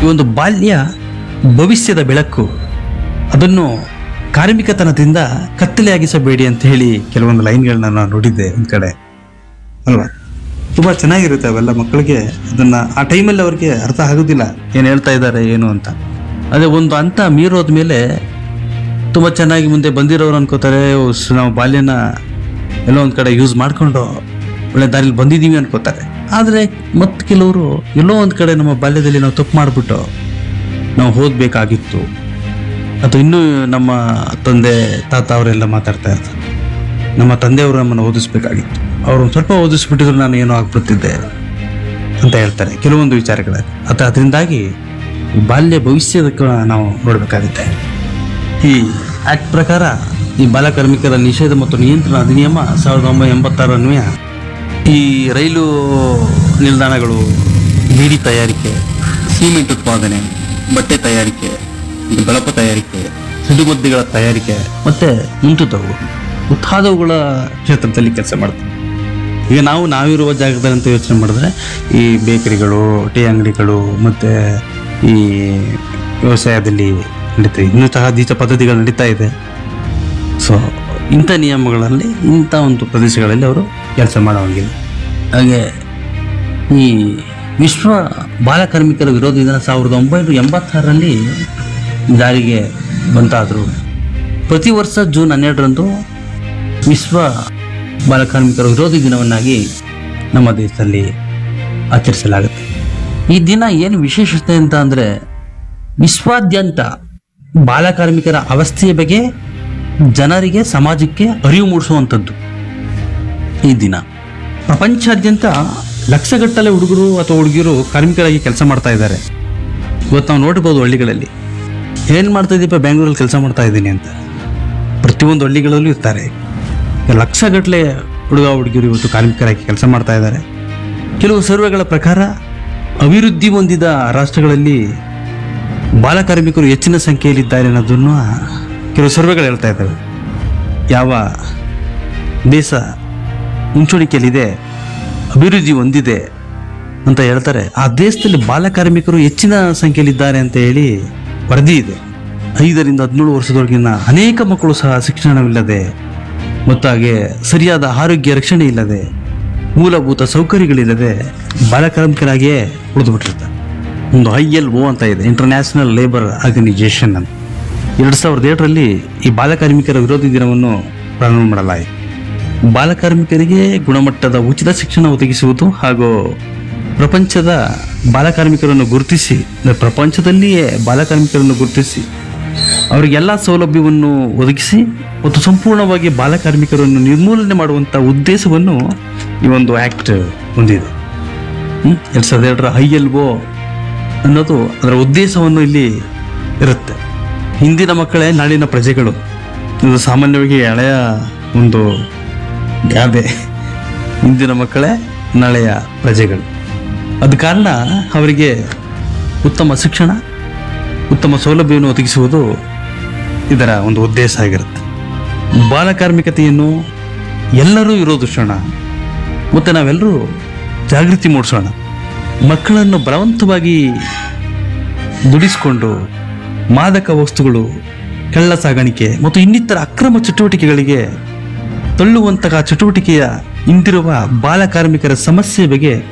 ಈ ಒಂದು ಬಾಲ್ಯ ಭವಿಷ್ಯದ ಬೆಳಕು ಅದನ್ನು ಕಾರ್ಮಿಕತನದಿಂದ ಕತ್ತಲೆಯಾಗಿಸಬೇಡಿ ಅಂತ ಹೇಳಿ ಕೆಲವೊಂದು ಲೈನ್ಗಳನ್ನ ನಾನು ನೋಡಿದ್ದೆ ಒಂದ್ ಕಡೆ ಅಲ್ವಾ ತುಂಬಾ ಚೆನ್ನಾಗಿರುತ್ತೆ ಅವೆಲ್ಲ ಮಕ್ಕಳಿಗೆ ಅದನ್ನ ಆ ಟೈಮಲ್ಲಿ ಅವ್ರಿಗೆ ಅರ್ಥ ಆಗೋದಿಲ್ಲ ಏನು ಹೇಳ್ತಾ ಇದ್ದಾರೆ ಏನು ಅಂತ ಅದೇ ಒಂದು ಹಂತ ಮೀರೋದ ಮೇಲೆ ತುಂಬ ಚೆನ್ನಾಗಿ ಮುಂದೆ ಬಂದಿರೋರು ಅನ್ಕೋತಾರೆ ಓ, ಸ್- ನಾವು ಬಾಲ್ಯನ ಎಲ್ಲೋ ಒಂದು ಕಡೆ ಯೂಸ್ ಮಾಡಿಕೊಂಡು ಒಳ್ಳೆ ದಾರಿಲಿ ಬಂದಿದ್ದೀವಿ ಅನ್ಕೋತಾರೆ ಆದರೆ ಮತ್ತೆ ಕೆಲವರು ಎಲ್ಲೋ ಒಂದು ಕಡೆ ನಮ್ಮ ಬಾಲ್ಯದಲ್ಲಿ ನಾವು ತಪ್ಪು ಮಾಡಿಬಿಟ್ಟು ನಾವು ಓದಬೇಕಾಗಿತ್ತು ಅಥವಾ ಇನ್ನೂ ನಮ್ಮ ತಂದೆ ತಾತ ಅವರೆಲ್ಲ ಮಾತಾಡ್ತಾ ಇರ್ತಾರೆ ನಮ್ಮ ತಂದೆಯವರು ನಮ್ಮನ್ನು ಓದಿಸ್ಬೇಕಾಗಿತ್ತು ಅವರು ಒಂದು ಸ್ವಲ್ಪ ಓದಿಸ್ಬಿಟ್ಟಿದ್ರು ನಾನು ಏನೋ ಆಗ್ಬಿಡ್ತಿದ್ದೆ ಅಂತ ಹೇಳ್ತಾರೆ ಕೆಲವೊಂದು ವಿಚಾರಗಳಲ್ಲಿ ಅಥವಾ ಅದರಿಂದಾಗಿ ಈ ಬಾಲ್ಯ ಭವಿಷ್ಯದ ನಾವು ನೋಡಬೇಕಾಗುತ್ತೆ ಈ ಆಕ್ಟ್ ಪ್ರಕಾರ ಈ ಬಾಲಕಾರ್ಮಿಕರ ನಿಷೇಧ ಮತ್ತು ನಿಯಂತ್ರಣ ಅಧಿನಿಯಮ ಸಾವಿರದ ಒಂಬೈನೂರ ಎಂಬತ್ತಾರು ಅನ್ವಯ ಈ ರೈಲು ನಿಲ್ದಾಣಗಳು ಬೀಡಿ ತಯಾರಿಕೆ ಸಿಮೆಂಟ್ ಉತ್ಪಾದನೆ ಬಟ್ಟೆ ತಯಾರಿಕೆ ಇದು ಬಳಪ ತಯಾರಿಕೆ ಸಿಡುಮದ್ದುಗಳ ತಯಾರಿಕೆ ಮತ್ತೆ ಮುಂತಾದವು ಮುಂತಾದವುಗಳ ಕ್ಷೇತ್ರದಲ್ಲಿ ಕೆಲಸ ಮಾಡ್ತಾರೆ ಈಗ ನಾವು ನಾವಿರುವ ಜಾಗದಲ್ಲಿ ಅಂತ ಯೋಚನೆ ಮಾಡಿದ್ರೆ ಈ ಬೇಕರಿಗಳು ಟೀ ಅಂಗಡಿಗಳು ಮತ್ತೆ ಈ ವ್ಯವಸಾಯದಲ್ಲಿ ನಡೀತಾ ಇನ್ನೂ ಸಹ ದೀಚ ಪದ್ಧತಿಗಳು ನಡೀತಾ ಇದೆ ಸೊ ಇಂಥ ನಿಯಮಗಳಲ್ಲಿ ಇಂಥ ಒಂದು ಪ್ರದೇಶಗಳಲ್ಲಿ ಅವರು ಕೆಲಸ ಮಾಡೋಂಗಿಲ್ಲ ಹಾಗೆ ಈ ವಿಶ್ವ ಬಾಲಕಾರ್ಮಿಕರ ವಿರೋಧಿ ದಿನ ಸಾವಿರದ ಒಂಬೈನೂರ ಎಂಬತ್ತಾರರಲ್ಲಿ ಜಾರಿಗೆ ಬಂತಾದರು ಪ್ರತಿ ವರ್ಷ ಜೂನ್ ಹನ್ನೆರಡರಂದು ವಿಶ್ವ ಬಾಲಕಾರ್ಮಿಕರ ವಿರೋಧಿ ದಿನವನ್ನಾಗಿ ನಮ್ಮ ದೇಶದಲ್ಲಿ ಆಚರಿಸಲಾಗುತ್ತೆ ಈ ದಿನ ಏನು ವಿಶೇಷತೆ ಅಂತ ಅಂದರೆ ವಿಶ್ವಾದ್ಯಂತ ಬಾಲಕಾರ್ಮಿಕರ ಅವಸ್ಥೆಯ ಬಗ್ಗೆ ಜನರಿಗೆ ಸಮಾಜಕ್ಕೆ ಅರಿವು ಮೂಡಿಸುವಂಥದ್ದು ಈ ದಿನ ಪ್ರಪಂಚಾದ್ಯಂತ ಲಕ್ಷಗಟ್ಟಲೆ ಹುಡುಗರು ಅಥವಾ ಹುಡುಗಿಯರು ಕಾರ್ಮಿಕರಾಗಿ ಕೆಲಸ ಮಾಡ್ತಾ ಇದ್ದಾರೆ ಇವತ್ತು ನಾವು ನೋಡ್ಬೋದು ಹಳ್ಳಿಗಳಲ್ಲಿ ಏನು ಮಾಡ್ತಾ ಇದ್ದೀಪ ಬೆಂಗಳೂರಲ್ಲಿ ಕೆಲಸ ಮಾಡ್ತಾ ಇದ್ದೀನಿ ಅಂತ ಪ್ರತಿಯೊಂದು ಹಳ್ಳಿಗಳಲ್ಲೂ ಇರ್ತಾರೆ ಲಕ್ಷಗಟ್ಟಲೆ ಹುಡುಗ ಹುಡುಗಿಯರು ಇವತ್ತು ಕಾರ್ಮಿಕರಾಗಿ ಕೆಲಸ ಮಾಡ್ತಾ ಇದ್ದಾರೆ ಕೆಲವು ಸರ್ವೆಗಳ ಪ್ರಕಾರ ಅಭಿವೃದ್ಧಿ ಹೊಂದಿದ ರಾಷ್ಟ್ರಗಳಲ್ಲಿ ಬಾಲಕಾರ್ಮಿಕರು ಹೆಚ್ಚಿನ ಸಂಖ್ಯೆಯಲ್ಲಿದ್ದಾರೆ ಅನ್ನೋದನ್ನು ಕೆಲವು ಸರ್ವೆಗಳು ಹೇಳ್ತಾ ಇದ್ದಾವೆ ಯಾವ ದೇಶ ಮುಂಚೂಣಿಕೆಯಲ್ಲಿದೆ ಅಭಿವೃದ್ಧಿ ಹೊಂದಿದೆ ಅಂತ ಹೇಳ್ತಾರೆ ಆ ದೇಶದಲ್ಲಿ ಬಾಲಕಾರ್ಮಿಕರು ಹೆಚ್ಚಿನ ಸಂಖ್ಯೆಯಲ್ಲಿದ್ದಾರೆ ಅಂತ ಹೇಳಿ ವರದಿ ಇದೆ ಐದರಿಂದ ಹದಿನೇಳು ವರ್ಷದೊಳಗಿನ ಅನೇಕ ಮಕ್ಕಳು ಸಹ ಶಿಕ್ಷಣವಿಲ್ಲದೆ ಮತ್ತು ಹಾಗೆ ಸರಿಯಾದ ಆರೋಗ್ಯ ರಕ್ಷಣೆ ಇಲ್ಲದೆ ಮೂಲಭೂತ ಸೌಕರ್ಯಗಳಿಲ್ಲದೆ ಬಾಲಕಾರ್ಮಿಕರಾಗಿಯೇ ಉಳಿದು ಬಿಟ್ಟಿರ್ತಾರೆ ಒಂದು ಐ ಎಲ್ ಒ ಅಂತ ಇದೆ ಇಂಟರ್ನ್ಯಾಷನಲ್ ಲೇಬರ್ ಆರ್ಗನೈಜೇಷನ್ ಅಂತ ಎರಡು ಸಾವಿರದ ಏಳರಲ್ಲಿ ಈ ಬಾಲಕಾರ್ಮಿಕರ ವಿರೋಧಿ ದಿನವನ್ನು ಪ್ರಾರಂಭ ಮಾಡಲಾಯಿತು ಬಾಲಕಾರ್ಮಿಕರಿಗೆ ಗುಣಮಟ್ಟದ ಉಚಿತ ಶಿಕ್ಷಣ ಒದಗಿಸುವುದು ಹಾಗೂ ಪ್ರಪಂಚದ ಬಾಲಕಾರ್ಮಿಕರನ್ನು ಗುರುತಿಸಿ ಅಂದ್ರೆ ಪ್ರಪಂಚದಲ್ಲಿಯೇ ಬಾಲಕಾರ್ಮಿಕರನ್ನು ಗುರುತಿಸಿ ಅವರಿಗೆಲ್ಲ ಸೌಲಭ್ಯವನ್ನು ಒದಗಿಸಿ ಮತ್ತು ಸಂಪೂರ್ಣವಾಗಿ ಬಾಲಕಾರ್ಮಿಕರನ್ನು ನಿರ್ಮೂಲನೆ ಮಾಡುವಂಥ ಉದ್ದೇಶವನ್ನು ಈ ಒಂದು ಆ್ಯಕ್ಟ್ ಹೊಂದಿದೆ ಹ್ಮ್? ಎರಡು ಸಾವಿರದ ಎರಡರ ಐ ಎಲ್ ಒ ಅನ್ನೋದು ಅದರ ಉದ್ದೇಶವನ್ನು ಇಲ್ಲಿ ಇರುತ್ತೆ ಹಿಂದಿನ ಮಕ್ಕಳೇ ನಾಳಿನ ಪ್ರಜೆಗಳು ಇದು ಸಾಮಾನ್ಯವಾಗಿ ಹಳೆಯ ಒಂದು ಗಾದೆ ಹಿಂದಿನ ಮಕ್ಕಳೇ ನಾಳೆಯ ಪ್ರಜೆಗಳು ಅದ ಕಾರಣ ಅವರಿಗೆ ಉತ್ತಮ ಶಿಕ್ಷಣ ಉತ್ತಮ ಸೌಲಭ್ಯವನ್ನು ಒದಗಿಸುವುದು ಇದರ ಒಂದು ಉದ್ದೇಶ ಆಗಿರುತ್ತೆ ಬಾಲಕಾರ್ಮಿಕತೆಯನ್ನು ಎಲ್ಲರೂ ವಿರೋಧಿಸೋಣ ಮತ್ತು ನಾವೆಲ್ಲರೂ ಜಾಗೃತಿ ಮೂಡಿಸೋಣ ಮಕ್ಕಳನ್ನು ಬಲವಂತವಾಗಿ ದುಡಿಸಿಕೊಂಡು ಮಾದಕ ವಸ್ತುಗಳು ಕಳ್ಳ ಸಾಗಾಣಿಕೆ ಮತ್ತು ಇನ್ನಿತರ ಅಕ್ರಮ ಚಟುವಟಿಕೆಗಳಿಗೆ ತಳ್ಳುವಂತಹ ಚಟುವಟಿಕೆಯ ಇಂದಿರುವ ಬಾಲಕಾರ್ಮಿಕರ ಸಮಸ್ಯೆ ಬಗ್ಗೆ